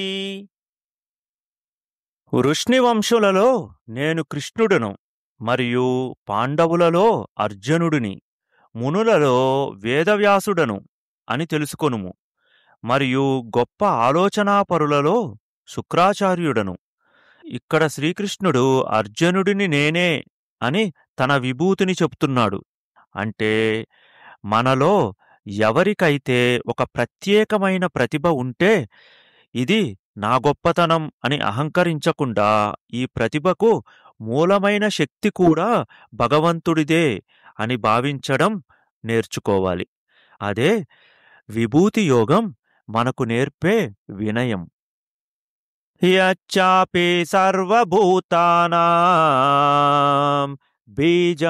వృష్ణివంశులలో నేను కృష్ణుడను మరియు పాండవులలో అర్జునుడిని మునులలో వేదవ్యాసుడను అని తెలుసుకొనుము మరియు గొప్ప ఆలోచనాపరులలో శుక్రాచార్యుడను ఇక్కడ శ్రీకృష్ణుడు అర్జునుడిని నేనే అని తన విభూతిని చెప్తున్నాడు అంటే మనలో ఎవరికైతే ఒక ప్రత్యేకమైన ప్రతిభ ఉంటే ఇది నా గొప్పతనం అని అహంకరించకుండా ఈ ప్రతిభకు మూలమైన శక్తి కూడా భగవంతుడిదే అని భావించడం నేర్చుకోవాలి అదే విభూతి యోగం మనకు నేర్పే వినయం యచ్చాపి సర్వభూతానాం బీజ